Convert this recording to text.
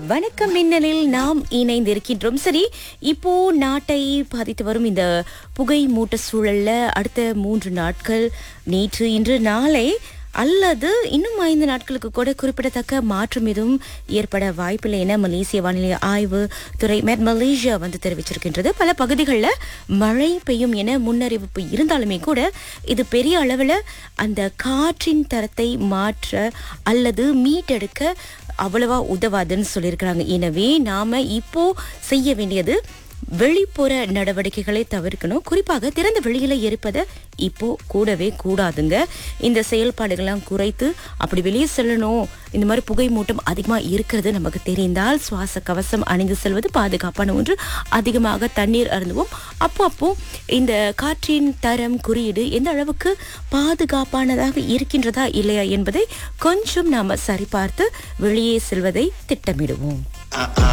வணக்கம் மின்னலில் நாம் இணைந்திருக்கின்றோம் சரி இப்போ நாட்டை பாதித்து வரும் இந்த புகை மூட்ட சூழல்ல அடுத்த மூன்று நாட்கள் நேற்று இன்று நாளை அல்லது இன்னும் ஐந்து நாட்களுக்கு கூட குறிப்பிடத்தக்க மாற்றம் எதுவும் ஏற்பட வாய்ப்பில்லை என மலேசிய வானிலை ஆய்வு துறை மெட் மலேசியா வந்து தெரிவிச்சிருக்கின்றது பல பகுதிகளில் மழை பெய்யும் என முன்னறிவிப்பு இருந்தாலுமே கூட இது பெரிய அளவில் அந்த காற்றின் தரத்தை மாற்ற அல்லது மீட்டெடுக்க அவ்வளவா உதவாதுன்னு சொல்லியிருக்கிறாங்க எனவே நாம இப்போ செய்ய வேண்டியது வெளிப்புற நடவடிக்கைகளை தவிர்க்கணும் குறிப்பாக திறந்த வெளியில இருப்பதை இப்போ கூடவே கூடாதுங்க இந்த செயல்பாடுகள்லாம் குறைத்து அப்படி வெளியே செல்லணும் இந்த மாதிரி புகை மூட்டம் அதிகமா இருக்கிறது நமக்கு தெரிந்தால் சுவாச கவசம் அணிந்து செல்வது பாதுகாப்பான ஒன்று அதிகமாக தண்ணீர் அருந்துவோம் அப்போ அப்போ இந்த காற்றின் தரம் குறியீடு எந்த அளவுக்கு பாதுகாப்பானதாக இருக்கின்றதா இல்லையா என்பதை கொஞ்சம் நாம சரிபார்த்து வெளியே செல்வதை திட்டமிடுவோம் ஆ, ஆ,